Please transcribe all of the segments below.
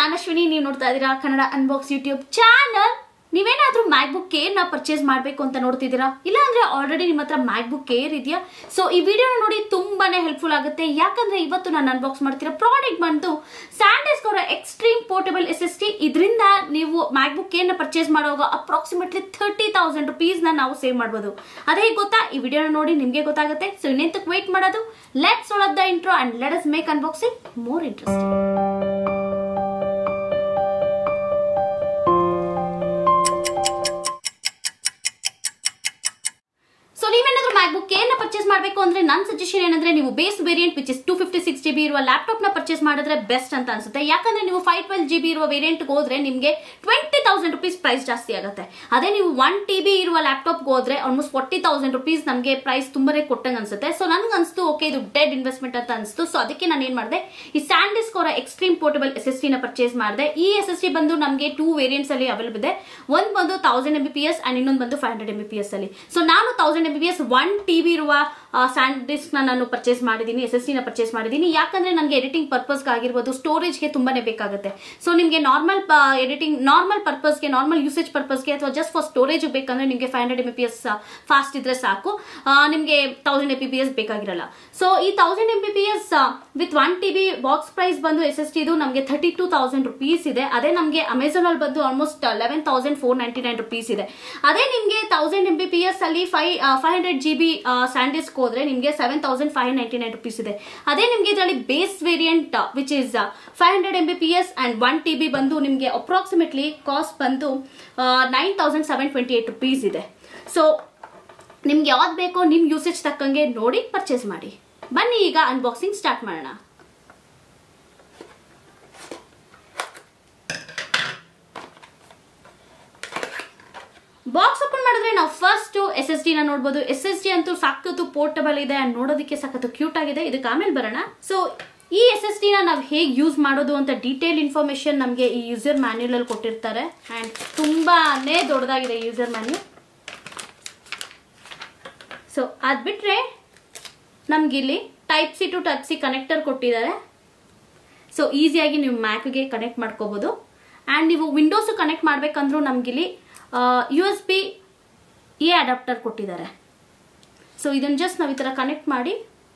ನಾನು ಅಶ್ವಿನಿ ನೀವು ನೋಡ್ತಾ ಇದ್ದೀರಾ ಕನ್ನಡ ಅನ್ಬಾಕ್ಸ್ ಯೂಟ್ಯೂಬ್ ಚಾನಲ್ ನೀವೇನಾದ್ರೂ ಮ್ಯಾಕ್ಬುಕ್ ಕೇರ್ ನ ಪರ್ಚೇಸ್ ಮಾಡಬೇಕು ಅಂತ ನೋಡ್ತಿದ್ದೀರಾ ಇಲ್ಲ ಅಂದ್ರೆ ಆಲ್ರೆಡಿ ನಿಮ್ಮ ಹತ್ರ ಮ್ಯಾಕ್ಬುಕ್ ಕೇರ್ ಇದೆಯಾ ಸೊ ಈ ವಿಡಿಯೋನ ನೋಡಿ ತುಂಬಾನೇ ಹೆಲ್ಪ್ಫುಲ್ ಆಗುತ್ತೆ ಯಾಕಂದ್ರೆ ಇವತ್ತು ನಾನು ಅನ್ಬಾಕ್ಸ್ ಮಾಡ್ತಿರೋ ಪ್ರಾಡಕ್ಟ್ ಬಂದು ಸ್ಯಾಂಡಸ್ಕ್ ಅವರ extreme portable S S T ಇದರಿಂದ ನೀವು ಮ್ಯಾಕ್ಬುಕ್ ಕೇರ್ ನ ಪರ್ಚೇಸ್ ಮಾಡುವಾಗ ಅಪ್ರಾಕ್ಸಿಮೇಟ್ಲಿ ಥರ್ಟಿ ತೌಸಂಡ್ ರುಪೀಸ್ ನ ನಾವು ಸೇವ್ ಮಾಡ್ಬೋದು ಅದೇ ಗೊತ್ತಾ ಈ ವಿಡಿಯೋನ ನೋಡಿ ನಿಮಗೆ ಗೊತ್ತಾಗುತ್ತೆ ಸೊ ಇನ್ನೆಂತಕ್ಕೆ ವೇಟ್ ಮಾಡೋದು let's all the intro and let us make unboxing more interesting so ನೀವೇನಾದ್ರೂ ಮ್ಯಾಕ್ಬುಕ್ ಏನ ಪರ್ಚೇಸ್ ಮಾಡಬೇಕು ಅಂದ್ರೆ ನನ್ನ ಸಜೆಷನ್ ಏನಂದ್ರೆ ನೀವು base variant which is two fifty six G B ಇರುವ ಲ್ಯಾಪ್ಟಾಪ್ ನ ಪರ್ಚೇಸ್ ಮಾಡಿದ್ರೆ ಬೆಸ್ಟ್ ಅಂತ ಅನ್ಸುತ್ತೆ ಯಾಕಂದ್ರೆ ನೀವು ಫೈವ್ ಟ್ವೆಲ್ ಜಿ ಬಿ ಇರುವ ವೇರಿಯಂಟ್ ಹೋದ್ರೆ ನಿಮಗೆ ಟ್ವೆಂಟಿ ತೌಸಂಡ್ ರುಪೀಸ್ ಪ್ರೈಸ್ ಜಾಸ್ತಿ ಆಗುತ್ತೆ ಅದೇ ನೀವು ಒನ್ ಟಿ ಬಿ ಇರುವ ಲ್ಯಾಪ್ಟಾಪ್ ಹೋದ್ರೆ ಆಲ್ಮೋಸ್ಟ್ ಫೋರ್ಟಿ ತೌಸಂಡ್ ರುಪೀಸ್ ನಮಗೆ ಪ್ರೈಸ್ ತುಂಬಾನೇ ಕೊಟ್ಟಂಗೆ ಅನ್ಸುತ್ತೆ ಸೊ ನನಗೆ ಅನ್ಸ್ತು ಓಕೆ ಇದು ಡೆಡ್ ಇನ್ವೆಸ್ಟ್ಮೆಂಟ್ ಅಂತ ಅನ್ಸ್ತು ಸೊ ಅದಕ್ಕೆ ನಾನು ಏನ್ ಮಾಡಿದೆ ಈ ಸ್ಯಾಂಡಿಸ್ಕ್ ಅವರ extreme portable S S T ನ ಪರ್ಚೇಸ್ ಮಾಡಿದೆ ಈ ಎಸ್ ಎಸ್ ಟಿ ಬಂದು ನಮಗೆ ಟೂ ವೇರಿಯಂಟ್ಸ್ ಅಲ್ಲಿ ಅವೈಲೇಬಲ್ ಇದೆ ಒಂದು ಬಂದು thousand M B P S and ಇನ್ನೊಂದು ಬಂದು five hundred M B P S ಅಲ್ಲಿ ಸೊ ನಾನು thousand M B P S one T V ಇರುವ ಸ್ಯಾಂಡ್ ಡಿಸ್ಕ್ ನ ನಾನು ಪರ್ಚೇಸ್ ಮಾಡಿದ್ದೀನಿ ಎಸ್ ಎಸ್ ಟಿ ನ ಪರ್ಚೇಸ್ ಮಾಡಿದ್ದೀನಿ ಯಾಕಂದ್ರೆ ನನಗೆ ಎಡಿಟಿಂಗ್ ಪರ್ಪಸ್ ಆಗಿರ್ಬೋದು ಸ್ಟೋರೇಜ್ಗೆ ತುಂಬಾನೇ ಬೇಕಾಗುತ್ತೆ ಸೊ ನಿಮಗೆ ನಾರ್ಮಲ್ ಎಡಿಟಿಂಗ್ ನಾರ್ಮಲ್ ಪರ್ಪಸ್ಗೆ ನಾರ್ಮಲ್ ಯೂಸೇಜ್ ಪರ್ಪಸ್ಗೆ ಅಥವಾ ಜಸ್ಟ್ ಫಾರ್ ಸ್ಟೋರೇಜ್ ಬೇಕಂದ್ರೆ ನಿಮಗೆ five hundred M P S fast ಇದ್ರೆ ಸಾಕು ನಿಮಗೆ ತೌಸಂಡ್ ಎಂ ಪಿ ಎಸ್ ಬೇಕಾಗಿರಲ್ಲ ಸೊ ಈ thousand M P S with one T B box price ಬಂದು ಎಸ್ ಎಸ್ ಟಿ ಇದು ನಮಗೆ ಥರ್ಟಿ ಟೂ ತೌಸಂಡ್ ರುಪೀಸ್ ಇದೆ ಅದೇ ನಮಗೆ ಅಮೆಝಾನ್ ಅಲ್ಲಿ ಬಂದು almost eleven thousand four ninety nine rupees ಇದೆ ಅದೇ ನಿಮಗೆ thousand M B P S ಅಲ್ಲಿ five five hundred G B SanDisk ಹೋದ್ರೆ ನಿಮಗೆ seven thousand five ninety nine rupees ಇದೆ ಅದೇ ನಿಮಗೆ ಇದರಲ್ಲಿ base variant which is five hundred M B P S and one T B ಬಂದು ನಿಮಗೆ approximately cost ಬಂದು nine thousand seven twenty eight rupees ಇದೆ ಸೊ ನಿಮ್ಗೆ ಯಾವ್ದು ಬೇಕೋ ನಿಮ್ಮ ಯೂಸೇಜ್ ತಕ್ಕಂಗೆ ನೋಡಿ ಪರ್ಚೇಸ್ ಮಾಡಿ ಬನ್ನಿ ಈಗ ಅನ್ಬಾಕ್ಸಿಂಗ್ ಸ್ಟಾರ್ಟ್ ಮಾಡೋಣ ಬಾಕ್ಸ್ ಓಪನ್ ಮಾಡಿದ್ರೆ ನಾವು ಫಸ್ಟ್ ಎಸ್ ಎಸ್ ಡಿ ನ ನೋಡ್ಬೋದು ಎಸ್ ಎಸ್ ಡಿ ಅಂತೂ ಸಾಕತ್ತು ಪೋರ್ಟಬಲ್ ಇದೆ ಅಂಡ್ ನೋಡೋದಕ್ಕೆ ಸಾಕತ್ತು ಕ್ಯೂಟ್ ಆಗಿದೆ ಇದಕ್ಕೆ ಆಮೇಲೆ ಬರೋಣ ಸೊ ಈ ಎಸ್ ಎಸ್ ಡಿ ನ ನಾವು ಹೇಗೆ ಯೂಸ್ ಮಾಡೋದು ಅಂತ ಡೀಟೇಲ್ ಇನ್ಫಾರ್ಮೇಶನ್ ನಮಗೆ ಈ ಯೂಸರ್ ಮ್ಯಾನ್ಯಲ್ ಅಲ್ಲಿ ಕೊಟ್ಟಿರ್ತಾರೆ ಅಂಡ್ ತುಂಬಾನೇ ದೊಡ್ಡದಾಗಿದೆ ಯೂಸರ್ ಮ್ಯಾನ್ಯಲ್ ಸೊ ಅದ್ ಬಿಟ್ರೆ ನಮ್ಗಿಲ್ಲಿ type C to touch C connector ಕೊಟ್ಟಿದ್ದಾರೆ ಸೊ ಈಸಿಯಾಗಿ ನೀವು ಮ್ಯಾಕ್ಗೆ ಕನೆಕ್ಟ್ ಮಾಡ್ಕೋಬಹುದು ಆ್ಯಂಡ್ ನೀವು ವಿಂಡೋಸು ಕನೆಕ್ಟ್ ಮಾಡ್ಬೇಕಂದ್ರೂ ನಮ್ಗಿಲ್ಲಿ U S B A adapter ಕೊಟ್ಟಿದ್ದಾರೆ ಸೊ ಇದನ್ನು ಜಸ್ಟ್ ನಾವು ಈ ಥರ ಕನೆಕ್ಟ್ ಮಾಡಿ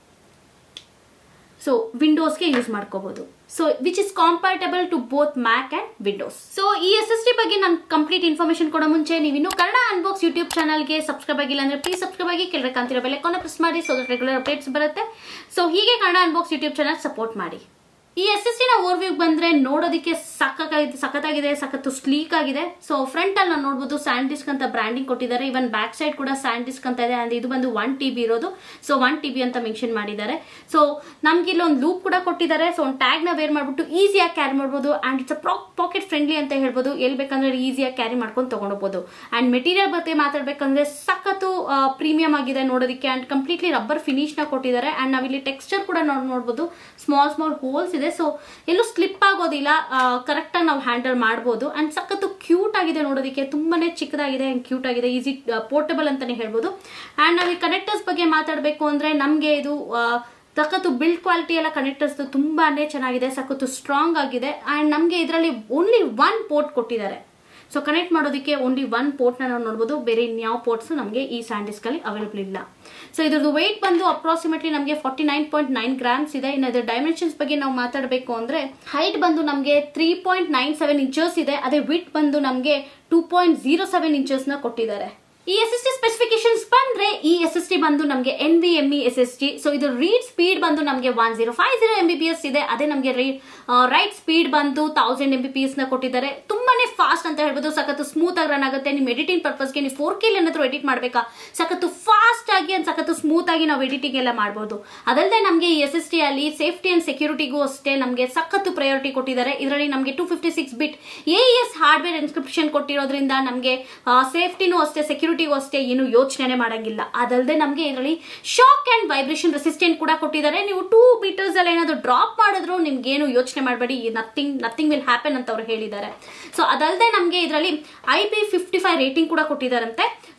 ಸೊ ವಿಂಡೋಸ್ಗೆ ಯೂಸ್ ಮಾಡ್ಕೋಬಹುದು so which is comfortable to both Mac and Windows so ಈ ಎಸ್ ಎಸ್ ಟಿ ಬಗ್ಗೆ ನಾನು ಕಂಪ್ಲೀಟ್ ಇನ್ಫಾರ್ಮೇಶನ್ ಕೊಡೋ ಮುಂಚೆ ನೀವು ಇನ್ನೂ ಕನ್ನಡ ಅನ್ಬಾಕ್ಸ್ ಯೂಟ್ಯೂಬ್ ಚಾನಲ್ಗೆ ಸಬ್ಸ್ಕ್ರೈಬ್ ಆಗಿಲ್ಲ ಅಂದ್ರೆ ಪ್ಲೀಸ್ ಸಬ್ಸ್ಕ್ರೈಬ್ ಆಗಿ ಕೆಳಗೆ ಕಾಂತಿರೋ ಬೆಲೆಕೋನ ಪ್ರೆಸ್ ಮಾಡಿ ಸೊ ರೆಗ್ಯುಲರ್ ಅಪ್ಡೇಟ್ಸ್ ಬರುತ್ತೆ ಸೊ ಹೀಗೆ Kannada unbox YouTube channel support ಮಾಡಿ ಈ ಎಸ್ ಎಸ್ ನ ಓವರ್ವ್ಯೂ ಬಂದ್ರೆ ನೋಡೋದಕ್ಕೆ ಸಖತ್ತಾಗಿದೆ ಸಖತ್ತಾಗಿದೆ ಸಖತ್ತು ಸ್ಲೀಕ್ ಆಗಿದೆ ಸೊ ಫ್ರಂಟ್ ಅಲ್ಲಿ ನಾವು ನೋಡಬಹುದು ಸ್ಯಾಂಡ್ ಡಿಸ್ಕ್ ಅಂತ ಬ್ರ್ಯಾಂಡಿಂಗ್ ಕೊಟ್ಟಿದ್ದಾರೆ ಇವನ್ ಬ್ಯಾಕ್ ಸೈಡ್ ಕೂಡ ಸ್ಯಾಂಡ್ ಡಿಸ್ಕ್ ಅಂತ ಇದೆ ಅಂಡ್ ಇದು ಬಂದು ಒನ್ ಟಿ ಬಿ ಇರೋದು ಸೊ ಒನ್ ಟಿ ಬಿ ಅಂತ ಮೆನ್ಷನ್ ಮಾಡಿದ್ದಾರೆ ಸೊ ನಮ್ಗೆ ಇಲ್ಲಿ ಒಂದು ಲೂಪ್ ಕೂಡ ಕೊಟ್ಟಿದ್ದಾರೆ ಸೊ ಒಂದು ಟ್ಯಾಗ್ ನ ವೇರ್ ಮಾಡ್ಬಿಟ್ಟು ಈಸಿಯಾಗಿ ಕ್ಯಾರಿ ಮಾಡ್ಬೋದು ಅಂಡ್ ಇಟ್ಸ್ ಪಾಕೆಟ್ ಫ್ರೆಂಡ್ಲಿ ಅಂತ ಹೇಳ್ಬೋದು ಎಲ್ಲಿ ಬೇಕಂದ್ರೆ ಈಸಿಯಾಗಿ ಕ್ಯಾರಿ ಮಾಡ್ಕೊಂಡು ತಗೊಂಡೋಗ್ಬೋದು ಅಂಡ್ ಮೆಟೀರಿಯಲ್ ಬಗ್ಗೆ ಮಾತಾಡ್ಬೇಕಂದ್ರೆ ಸಖತ್ತು ಪ್ರೀಮಿಯಂ ಆಗಿದೆ ನೋಡೋದಕ್ಕೆ ಅಂಡ್ ಕಂಪ್ಲೀಟ್ಲಿ ರಬ್ಬರ್ ಫಿನಿಶ್ ನ ಕೊಟ್ಟಿದ್ದಾರೆ ಅಂಡ್ ನಾವಿಲ್ಲಿ ಟೆಕ್ಸ್ಚರ್ ಕೂಡ ನಾವು ನೋಡ್ಬೋದು ಸ್ಮಾಲ್ ಸ್ಮಾಲ್ ಹೋಲ್ಸ್ ಇದೆ ಸೊ ಎಲ್ಲೂ ಸ್ಲಿಪ್ ಆಗೋದಿಲ್ಲ ಕರೆಕ್ಟ್ ಆಗಿ ನಾವು ಹ್ಯಾಂಡಲ್ ಮಾಡ್ಬೋದು ಅಂಡ್ ಸಖತ್ತು ಕ್ಯೂಟ್ ಆಗಿದೆ ನೋಡೋದಕ್ಕೆ ತುಂಬಾನೇ ಚಿಕ್ಕದಾಗಿದೆ ಅಂಡ್ ಕ್ಯೂಟ್ ಆಗಿದೆ ಈಸಿ ಪೋರ್ಟಬಲ್ ಅಂತಾನೆ ಹೇಳ್ಬೋದು ಅಂಡ್ ನಾವು ಈ ಕನೆಕ್ಟರ್ಸ್ ಬಗ್ಗೆ ಮಾತಾಡಬೇಕು ಅಂದ್ರೆ ನಮಗೆ ಇದು ಸಖತ್ತು ಬಿಲ್ಡ್ ಕ್ವಾಲಿಟಿ ಎಲ್ಲ ಕನೆಕ್ಟರ್ಸ್ ತುಂಬಾನೇ ಚೆನ್ನಾಗಿದೆ ಸಖತ್ತು ಸ್ಟ್ರಾಂಗ್ ಆಗಿದೆ ಅಂಡ್ ನಮಗೆ ಇದರಲ್ಲಿ ಓನ್ಲಿ ಒನ್ ಪೋರ್ಟ್ ಕೊಟ್ಟಿದ್ದಾರೆ ಸೊ ಕನೆಕ್ಟ್ ಮಾಡೋದಕ್ಕೆ ಓನ್ಲಿ ಒನ್ ಪೋರ್ಟ್ನ ನಾವು ನೋಡ್ಬೋದು ಬೇರೆ ಇನ್ಯಾವ ಪೋರ್ಟ್ಸ್ ನಮಗೆ ಈ ಸ್ಯಾಂಡಿಸ್ಕ್ ಅಲ್ಲಿ ಅವೈಲೇಬಲ್ ಇಲ್ಲ ಸೊ ಇದ್ರದ್ದು ವೆಯ್ಟ್ ಬಂದು ಅಪ್ರಾಕ್ಸಿಮೇಟ್ಲಿ ನಮಗೆ forty nine point nine grams ಇದೆ ಇನ್ನು ಇದರ ಡೈಮೆನ್ಷನ್ಸ್ ಬಗ್ಗೆ ನಾವು ಮಾತಾಡಬೇಕು ಅಂದ್ರೆ ಹೈಟ್ ಬಂದು ನಮಗೆ three point nine seven inches ಇದೆ ಅದೇ ವಿಟ್ ಬಂದು ನಮಗೆ two point zero seven inches ನ ಕೊಟ್ಟಿದ್ದಾರೆ ಈ ಎಸ್ ಎಸ್ ಟಿ ಸ್ಪೆಸಿಫಿಕೇಶನ್ಸ್ ಬಂದ್ರೆ ಈ ಎಸ್ ಎಸ್ ಟಿ ಬಂದು ನಮಗೆ N V M E S S T so ಇದು ರೀಡ್ ಸ್ಪೀಡ್ ಬಂದು ನಮಗೆ one zero five zero M B P S ಇದೆ ಅದೇ ನಮಗೆ ರೈಟ್ ಸ್ಪೀಡ್ ಬಂದು thousand M B P S ನ ಕೊಟ್ಟಿದ್ದಾರೆ ತುಂಬಾನೇ ಫಾಸ್ಟ್ ಅಂತ ಹೇಳ್ಬೋದು ಸಖತ್ತು ಸ್ಮೂತ್ ಆಗಿ ರನ್ ಆಗುತ್ತೆ ನಿಮ್ಮ ಎಡಿಟಿಂಗ್ ಪರ್ಪಸ್ಗೆ ನೀವು ಫೋರ್ ಕೆ ಏನಾದ್ರು ಎಡಿಟ್ ಮಾಡಬೇಕಾ ಸಖತ್ತು ಫಾಸ್ಟ್ ಆಗಿ ಅಂಡ್ ಸಖತ್ತು ಸ್ಮೂತ್ ಆಗಿ ನಾವು ಎಡಿಟಿಂಗ್ ಎಲ್ಲ ಮಾಡಬಹುದು ಅದಲ್ಲದೆ ನಮಗೆ ಈ ಎಸ್ ಎಸ್ ಟಿ ಅಲ್ಲಿ ಸೇಫ್ಟಿ ಅಂಡ್ ಸೆಕ್ಯೂರಿಟಿಗೂ ಅಷ್ಟೇ ನಮಗೆ ಸಖತ್ತು ಪ್ರಯಾರಿಟಿ ಕೊಟ್ಟಿದ್ದಾರೆ ಇದರಲ್ಲಿ ನಮಗೆ two fifty six bit A S hardware encryption ಕೊಟ್ಟಿರೋದ್ರಿಂದ ನಮಗೆ ಸೇಫ್ಟಿನೂ ಅಷ್ಟೇ ಸೆಕ್ಯೂರಿಟಿಗೂ ಅಷ್ಟೇ ಏನು ಯೋಚನೆ ಮಾಡಂಗಿಲ್ಲ ಅದಲ್ಲದೆ ನಮಗೆ ಇದರಲ್ಲಿ ಶಾಕ್ ಅಂಡ್ ವೈಬ್ರೇಷನ್ ರೆಸಿಸ್ಟೆಂಟ್ ಕೂಡ ಕೊಟ್ಟಿದ್ದಾರೆ ನೀವು ಟೂ ಮೀಟರ್ಸ್ ಅಲ್ಲಿ ಏನಾದ್ರು ಡ್ರಾಪ್ ಮಾಡಿದ್ರು ನಿಮ್ಗೆ ಏನು ಯೋಚನೆ ಮಾಡಬೇಡಿ ನಥಿಂಗ್ ನಥಿಂಗ್ ವಿಲ್ ಹ್ಯಾಪನ್ ಅಂತ ಅವ್ರು ಹೇಳಿದ್ದಾರೆ ಸೊ ಅದಲ್ಲದೆ ನಮಗೆ ಇದರಲ್ಲಿ I P fifty five rating ಕೂಡ ಕೊಟ್ಟಿದ್ದಾರಂತೆ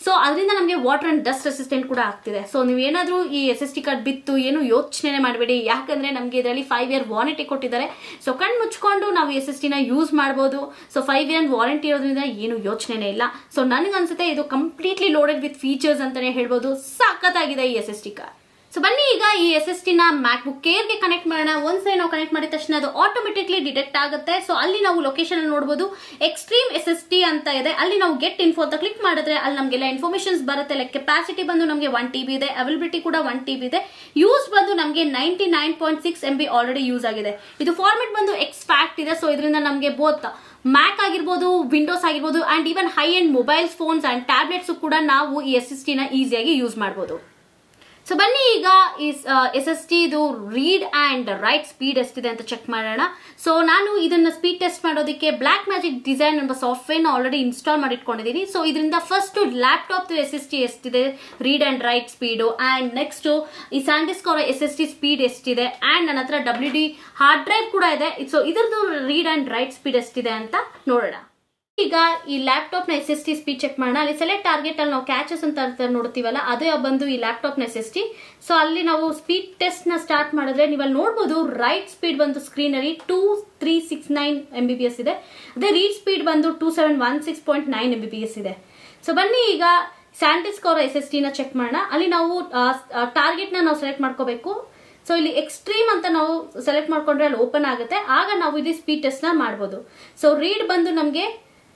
ಸೊ ಅದರಿಂದ ನಮಗೆ ವಾಟರ್ ಅಂಡ್ ಡಸ್ಟ್ ರೆಸಿಸ್ಟೆಂಟ್ ಕೂಡ ಆಗ್ತಿದೆ ಸೊ ನೀವೇನಾದ್ರೂ ಈ ಎಸ್ ಎಸ್ ಟಿ ಕಾರ್ಡ್ ಬಿತ್ತು ಏನು ಯೋಚನೆ ಮಾಡಬೇಡಿ ಯಾಕಂದ್ರೆ ನಮಗೆ ಇದರಲ್ಲಿ ಫೈವ್ ಇಯರ್ ವಾರಂಟಿ ಕೊಟ್ಟಿದ್ದಾರೆ ಸೊ ಕಣ್ಣು ಮುಚ್ಕೊಂಡು ನಾವು ಎಸ್ ಎಸ್ ಟಿನ ಯೂಸ್ ಮಾಡ್ಬೋದು ಸೊ ಫೈವ್ ಇಯರ್ ವಾರಂಟಿ ಇರೋದ್ರಿಂದ ಏನು ಯೋಚನೆನೇ ಇಲ್ಲ ಸೊ ನನಗನ್ಸುತ್ತೆ ಇದು ಕಂಪ್ಲೀಟ್ಲಿ ಲೋಡೆಡ್ ವಿತ್ ಫೀಚರ್ಸ್ ಅಂತಾನೆ ಹೇಳ್ಬೋದು ಸಖತ್ತಾಗಿದೆ ಈ S S T card so ಬನ್ನಿ ಈಗ ಈ ಎಸ್ ಎಸ್ ಟಿ ನ ಮ್ಯಾಕ್ ಬುಕ್ ಕೇರ್ಗೆ ಕನೆಕ್ಟ್ ಮಾಡೋಣ ಒಂದ್ಸರಿ ನಾವು ಕನೆಕ್ಟ್ ಮಾಡಿದ ತಕ್ಷಣ ಅದು ಆಟೋಮೆಟಿಕ್ಲಿ ಡಿಟೆಕ್ಟ್ ಆಗುತ್ತೆ ಸೊ ಅಲ್ಲಿ ನಾವು ಲೊಕೇಶನ್ ನೋಡಬಹುದು ಎಕ್ಸ್ಟ್ರೀಮ್ ಎಸ್ ಎಸ್ ಟಿ ಅಂತ ಇದೆ ಅಲ್ಲಿ ನಾವು ಗೆಟ್ ಇನ್ಫೋ ಅಂತ ಕ್ಲಿಕ್ ಮಾಡಿದ್ರೆ ಅಲ್ಲಿ ನಮಗೆಲ್ಲ ಇನ್ಫಾರ್ಮೇಶನ್ಸ್ ಬರುತ್ತೆ ಲೈಕ್ ಕೆಪಾಸಿಟಿ ಬಂದು ನಮಗೆ ಒನ್ ಟಿ ಬಿ ಇದೆ ಅವೈಲಬಿಲಿಟಿ ಕೂಡ ಒನ್ ಟಿ ಬಿ ಇದೆ ಯೂಸ್ ಬಂದು ನಮಗೆ ninety nine point six M B already use ಆಗಿದೆ ಇದು ಫಾರ್ಮೆಟ್ ಬಂದು ಎಕ್ಸ್ಪ್ಯಾಕ್ಟ್ ಇದೆ ಸೊ ಇದರಿಂದ ನಮಗೆ ಬೋತ್ ಮ್ಯಾಕ್ ಆಗಿರ್ಬೋದು ವಿಂಡೋಸ್ ಆಗಿರ್ಬೋದು and even high and mobiles phones and tablets ಕೂಡ ನಾವು ಈ ಎಸ್ ಎಸ್ ಟಿನ ಈಸಿಯಾಗಿ ಯೂಸ್ ಮಾಡ್ಬೋದು ಸೊ ಬನ್ನಿ ಈಗ ಈ ಎಸ್ ಎಸ್ ಟಿ ಇದು ರೀಡ್ ಅಂಡ್ ರೈಟ್ ಸ್ಪೀಡ್ ಎಷ್ಟಿದೆ ಅಂತ ಚೆಕ್ ಮಾಡೋಣ ಸೊ ನಾನು ಇದನ್ನ ಸ್ಪೀಡ್ ಟೆಸ್ಟ್ ಮಾಡೋದಕ್ಕೆ ಬ್ಲಾಕ್ ಮ್ಯಾಜಿಕ್ ಡಿಸೈನ್ ಎಂಬ ಸಾಫ್ಟ್ವೇರ್ನ ಆಲ್ರೆಡಿ ಇನ್ಸ್ಟಾಲ್ ಮಾಡಿಟ್ಕೊಂಡಿದ್ದೀನಿ ಸೊ ಇದರಿಂದ first laptop S S T ಎಷ್ಟಿದೆ read and write speed and next ಈ ಸ್ಯಾಂಡಿಸ್ಕ್ ಅವರ ಎಸ್ ಎಸ್ ಟಿ ಸ್ಪೀಡ್ ಎಷ್ಟಿದೆ ಅಂಡ್ ನನ್ನ ಹತ್ರ ಡಬ್ಲ್ಯೂ ಡಿ ಹಾರ್ಡ್ ಡ್ರೈವ್ ಕೂಡ ಇದೆ ಸೊ ಇದ್ರದ್ದು ರೀಡ್ ಅಂಡ್ ರೈಟ್ ಸ್ಪೀಡ್ ಎಷ್ಟಿದೆ ಅಂತ ನೋಡೋಣ ಈಗ ಈ ಲ್ಯಾಪ್ಟಾಪ್ ನ S S T speed check ಮಾಡೋಣ ಅಲ್ಲಿ ಸೆಲೆಕ್ಟ್ ಟಾರ್ಗೆಟ್ ಅಲ್ಲಿ ನಾವು ಕ್ಯಾಚಸ್ ಅಂತ ಅಂತ ನೋಡ್ತೀವಲ್ಲ ಅದೇ ಬಂದು ಈ ಲ್ಯಾಪ್ಟಾಪ್ ನ ಎಸ್ ಎಸ್ ಟಿ ಸೊ ಅಲ್ಲಿ ನಾವು ಸ್ಪೀಡ್ ಟೆಸ್ಟ್ ನ ಸ್ಟಾರ್ಟ್ ಮಾಡಿದ್ರೆ ನೀವು ಅಲ್ಲಿ ನೋಡಬಹುದು ರೈಟ್ ಸ್ಪೀಡ್ ಬಂದು ಸ್ಕ್ರೀನ್ ಅಲ್ಲಿ two three six nine M B B S ಇದೆ ಅದೇ ರೀಡ್ ಸ್ಪೀಡ್ ಬಂದು two seven one six point nine M B B S ಇದೆ ಸೊ ಬನ್ನಿ ಈಗ ಸ್ಯಾಂಟಿಸ್ಕ್ ಅವರ ಎಸ್ ಎಸ್ ಟಿ ನ ಚೆಕ್ ಮಾಡೋಣ ಅಲ್ಲಿ ನಾವು ಟಾರ್ಗೆಟ್ ನ ನಾವು ಸೆಲೆಕ್ಟ್ ಮಾಡ್ಕೋಬೇಕು ಸೊ ಇಲ್ಲಿ ಎಕ್ಸ್ಟ್ರೀಮ್ ಅಂತ ನಾವು ಸೆಲೆಕ್ಟ್ ಮಾಡ್ಕೊಂಡ್ರೆ ಅಲ್ಲಿ ಓಪನ್ ಆಗುತ್ತೆ ಆಗ ನಾವು ಇಲ್ಲಿ ಸ್ಪೀಡ್ ಟೆಸ್ಟ್ ನ ಮಾಡ್ಬೋದು ಸೊ ರೀಡ್ ಬಂದು ನಮಗೆ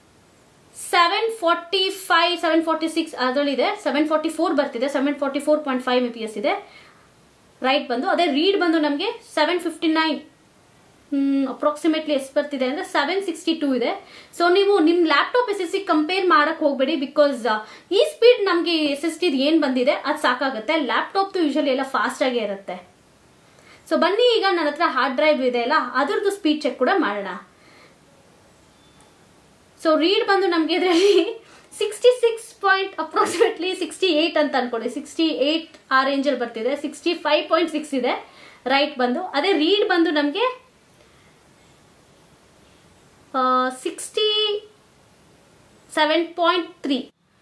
seven forty five seven forty six ಅದರಲ್ಲಿದೆ ಸೆವೆನ್ ಫಾರ್ಟಿ ಫೋರ್ ಬರ್ತಿದೆ seven forty four point five M P S ಇದೆ ರೈಟ್ ಬಂದು ಅದೇ ರೀಡ್ ಬಂದು ನಮಗೆ ಸೆವೆನ್ ಫಿಫ್ಟಿ ನೈನ್ ಅಪ್ರಾಕ್ಸಿಮೇಟ್ಲಿ ಎಷ್ಟು ಬರ್ತಿದೆ ಅಂದ್ರೆ ಸೆವೆನ್ ಸಿಕ್ಸ್ಟಿ ಟೂ ಇದೆ ಸೊ ನೀವು ನಿಮ್ಮ laptop S S C compare ಮಾಡಕ್ ಹೋಗ್ಬೇಡಿ ಬಿಕಾಸ್ ಈ ಸ್ಪೀಡ್ ನಮಗೆ ಎಸ್ ಎಸ್ ಟಿ ಏನ್ ಬಂದಿದೆ ಅದು ಸಾಕಾಗುತ್ತೆ ಲ್ಯಾಪ್ಟಾಪ್ ಯೂಶಲಿ ಎಲ್ಲ ಫಾಸ್ಟ್ ಆಗೇ ಇರುತ್ತೆ ಸೊ ಬನ್ನಿ ಈಗ ನನ್ನ ಹತ್ರ ಹಾರ್ಡ್ ಡ್ರೈವ್ ಇದೆ ಅಲ್ಲ ಅದ್ರದ್ದು ಸ್ಪೀಡ್ ಚೆಕ್ ಕೂಡ ಮಾಡೋಣ ಸೊ ರೀಡ್ ಬಂದು ನಮಗೆ ಇದರಲ್ಲಿ sixty six point approximately sixty eight ಅಂತ ಅನ್ಕೊಳ್ಳಿ ಸಿಕ್ಸ್ಟಿ ಏಟ್ ಆ ರೇಂಜಲ್ಲಿ ಬರ್ತಿದೆ ಸಿಕ್ಸ್ಟಿ ಫೈವ್ ಪಾಯಿಂಟ್ ಸಿಕ್ಸ್ ಇದೆ ರೈಟ್ ಬಂದು ಅದೇ ರೀಡ್ ಬಂದು ನಮಗೆ sixty seven point three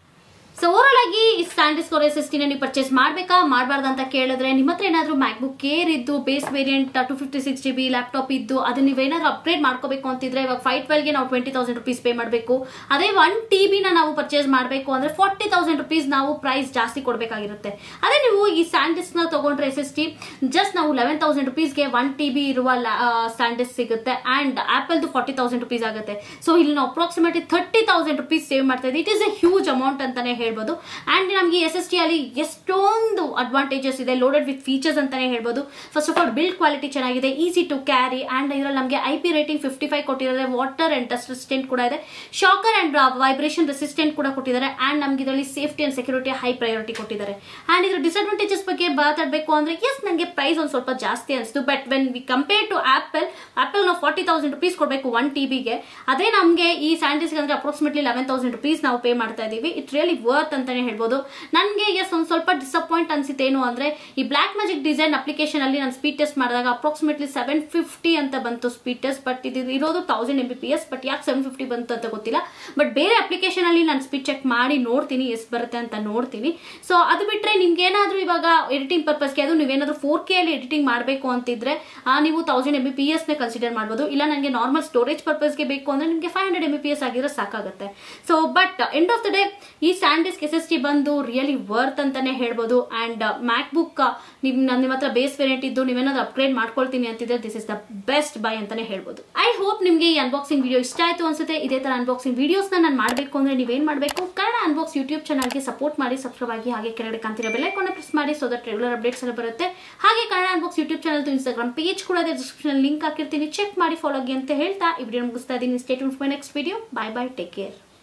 so overall ಆಗಿ ಈ ಸ್ಟ್ಯಾಂಡಿಸ್ ಕೋರ್ ಎಸ್ ಎಸ್ ಟಿನ ನೀವು ಪರ್ಚೇಸ್ ಮಾಡಬೇಕಾ ಮಾಡಬಾರ್ದು ಅಂತ ಕೇಳಿದ್ರೆ ನಿಮ್ಮ ಹತ್ರ ಏನಾದರೂ ಮ್ಯಾಕ್ಬುಕ್ ಕೇರ್ ಇದ್ದು base variant two fifty six G B laptop ಇದ್ದು ಅದನ್ನ ನೀವೇನಾದ್ರೂ ಅಪ್ಗ್ರೇಡ್ ಮಾಡ್ಕೋಬೇಕು ಅಂತಿದ್ರೆ ಇವಾಗ ಫೈವ್ ಟ್ವೆಲ್ಗೆ ನಾವು ಟ್ವೆಂಟಿ ತೌಸಂಡ್ ರುಪೀಸ್ ಪೇ ಮಾಡಬೇಕು ಅದೇ ಒನ್ ಟಿ ಬಿನ ನಾವು ಪರ್ಚೇಸ್ ಮಾಡಬೇಕು ಅಂದ್ರೆ ಫಾರ್ಟಿ ತೌಸಂಡ್ ರುಪೀಸ್ ನಾವು ಪ್ರೈಸ್ ಜಾಸ್ತಿ ಕೊಡಬೇಕಾಗಿರುತ್ತೆ ಅದೇ ನೀವು ಈ ಸ್ಟ್ಯಾಂಡಿಸ್ನ ತಗೊಂಡ್ರೆ ಎಸ್ ಎಸ್ ಟಿ ಜಸ್ಟ್ ನಾವು ಲೆವೆನ್ ತೌಸಂಡ್ ರುಪೀಸ್ಗೆ ಒನ್ ಟಿ ಬಿ ಇರುವ ಸ್ಟ್ಯಾಂಡಿಸ್ ಸಿಗುತ್ತೆ ಅಂಡ್ ಆಪಲ್ದು ಫಾರ್ಟಿ ತೌಸಂಡ್ ರುಪೀಸ್ ಆಗುತ್ತೆ ಸೊ ಇಲ್ಲಿ ನಾವು approximately thirty thousand rupees save ಮಾಡ್ತಾ ಇದ್ದೀವಿ it is a huge amount ಅಂತಾನೆ ಹೇಳ್ಬೋದು ಅಂಡ್ ನಮಗೆ ಎಸ್ ಎಸ್ ಟಿ ಅಲ್ಲಿ ಎಷ್ಟೊಂದು ಅಡ್ವಾಂಟೇಜಸ್ ಇದೆ ಲೋಡೆಡ್ ವಿತ್ ಫೀಚರ್ಸ್ ಅಂತಾನೆ ಹೇಳ್ಬೋದು first of all build quality ಚೆನ್ನಾಗಿದೆ ಈಸಿ ಟು ಕ್ಯಾರಿ ಅಂಡ್ ಇದರಲ್ಲಿ ನಮಗೆ I P rating fifty five ಕೊಟ್ಟಿದ್ದಾರೆ ವಾಟರ್ ಅಂಡ್ ಡಸ್ಟ್ ರೆಸಿಸ್ಟೆಂಟ್ ಕೂಡ ಇದೆ ಶಾಕರ್ ಅಂಡ್ ವೈಬ್ರೇಷನ್ ರೆಸಿಸ್ಟೆಂಟ್ ಕೂಡ ಕೊಟ್ಟಿದ್ದಾರೆ ಅಂಡ್ ನಮ್ಗೆ ಇದರಲ್ಲಿ safety and security high priority ಕೊಟ್ಟಿದ್ದಾರೆ ಅಂಡ್ ಇದ್ರ ಡಿಸ್ಅಡ್ವಾಂಟೇಜಸ್ ಬಗ್ಗೆ ಮಾತಾಡಬೇಕು ಅಂದ್ರೆ ಎಸ್ ನನಗೆ ಪ್ರೈಸ್ ಒಂದು ಸ್ವಲ್ಪ ಜಾಸ್ತಿ ಅನಿಸ್ತು but when we compare to Apple Apple ನಾವು ಫಾರ್ಟಿ ತೌಸಂಡ್ ರುಪೀಸ್ ಕೊಡಬೇಕು ಒನ್ ಟಿ ಬಿಗೆ ಅದೇ ನಮಗೆ ಈ ಸ್ಯಾಂಡಲ್ಸ್ಗೆ ಅಂದ್ರೆ ಅಪ್ರಾಕ್ಸಿಮೇಟ್ಲಿ ಲೆವೆನ್ ತೌಸಂಡ್ ರುಪೀಸ್ ನಾವು ಪೇ ಮಾಡ್ತಾ ಇದೀವಿ ಇಟ್ ರಿಯಲಿ ವರ್ತ್ ಅಂತಾನೆ ಹೇಳ್ಬೋದು ನನಗೆ ಎಸ್ ಒಂದು ಸ್ವಲ್ಪ ಡಿಸಪಾಯಿಂಟ್ ಅನ್ಸಿತ್ತೇನು ಅಂದ್ರೆ ಈ ಬ್ಲಾಕ್ ಮ್ಯಾಜಿಕ್ ಡಿಸೈನ್ ಅಪ್ಲಿಕೇಶನ್ ಅಲ್ಲಿ ನಾನು ಸ್ಪೀಡ್ ಟೆಸ್ಟ್ ಮಾಡಿದಾಗ ಅಪ್ರಾಕ್ಸಿಮೇಟ್ಲಿ ಸೆವೆನ್ ಫಿಫ್ಟಿ ಅಂತ ಬಂತು ಸ್ಪೀಡ್ ಟೆಸ್ಟ್ ಬಟ್ ಇದು ಇರೋದು thousand M B P S but ಯಾಕೆ ಸೆವೆನ್ ಫಿಫ್ಟಿ ಬಂತು ಅಂತ ಗೊತ್ತಿಲ್ಲ ಬಟ್ ಬೇರೆ ಅಪ್ಲಿಕೇಶನ್ ಅಲ್ಲಿ ನಾನು ಸ್ಪೀಡ್ ಚೆಕ್ ಮಾಡಿ ನೋಡ್ತೀನಿ ಎಷ್ಟು ಬರುತ್ತೆ ಅಂತ ನೋಡ್ತೀನಿ ಸೊ ಅದು ಬಿಟ್ರೆ ನಿಮ್ಗೆ ಏನಾದ್ರೂ ಇವಾಗ ಎಡಿಟಿಂಗ್ ಪರ್ಪಸ್ಗೆ ಅದು ನೀವೇನಾದ್ರೂ ಫೋರ್ ಕೆ ಅಲ್ಲಿ ಎಡಿಟಿಂಗ್ ಮಾಡಬೇಕು ಅಂತಿದ್ರೆ ಆ, ನೀವು thousand M B P S ನ ಕನ್ಸಿಡರ್ ಮಾಡ್ಬೋದು ಇಲ್ಲ ನನಗೆ ನಾರ್ಮಲ್ ಸ್ಟೋರೇಜ್ ಪರ್ಪಸ್ಗೆ ಬೇಕು ಅಂದ್ರೆ ನಿಮಗೆ five hundred M B P S ಆಗಿದ್ರೆ ಸಾಕಾಗುತ್ತೆ so but end of the day ಈ ಸ್ಯಾಂಡಿಸ್ಕ್ ಎಸ್ ಎಸ್ ಟಿ ಬಂದು ರಿಯಲಿ ವರ್ತ್ ಅಂತಾನೆ ಹೇಳ್ಬೋದು ಅಂಡ್ ಮ್ಯಾಕ್ ಬುಕ್ ನಿಮ್ ನಿಮ್ಮ ಹತ್ರ ಬೇಸ್ ವೇರಿಯಂಟ್ ಇದ್ದು ನೀವೇನಾದ್ರು ಅಪ್ಗ್ರೇಡ್ ಮಾಡ್ಕೊಳ್ತೀನಿ ಅಂತಿದ್ರೆ this is the best buy ಅಂತಾನೆ ಹೇಳ್ಬೋದು ಐ ಹೋಪ್ ನಿಮಗೆ ಈ ಅನ್ಬಾಕ್ಸಿಂಗ್ ವಿಡಿಯೋ ಇಷ್ಟ ಆಯ್ತು ಅನ್ಸುತ್ತೆ ಇದೇ ತರ ಅನ್ಬಾಕ್ಸಿಂಗ್ ವಿಡಿಯೋಸ್ ನಾನು ಮಾಡಬೇಕು ಅಂದ್ರೆ ನೀವೇನ್ ಮಾಡಬೇಕು ಕನ್ನಡ ಅನ್ಬಾಕ್ಸ್ ಯೂಟ್ಯೂಬ್ ಚಾನಲ್ಗೆ ಸಪೋರ್ಟ್ ಮಾಡಿ ಸಬ್ಸ್ಕ್ರೈಬ್ ಆಗಿ ಹಾಗೆ ಕೆಳಗಡೆ ಕಾಣ್ತಿರೋ ಬೆಲ್ಲೈಕಾನ್ ಪ್ರೆಸ್ ಮಾಡಿ ಸೊ ದಟ್ ರೆಗ್ಯುಲರ್ ಅಪ್ಡೇಟ್ಸ್ ಎಲ್ಲ ಬರುತ್ತೆ ಹಾಗೆ Kannada unbox YouTube channel Instagram page ಕೂಡ ಇದೆ ಡಿಸ್ಕ್ರಿಪ್ಷನ್ ಲಿಂಕ್ ಹಾಕಿರ್ತೀನಿ ಚೆಕ್ ಮಾಡಿ ಫಾಲೋ ಆಗಿ ಅಂತ ಹೇಳ್ತಾ ಈ ವಿಡಿಯೋ ಮುಗಿಸ್ತಾ ಇದ್ದೀನಿ state my next video bye bye take care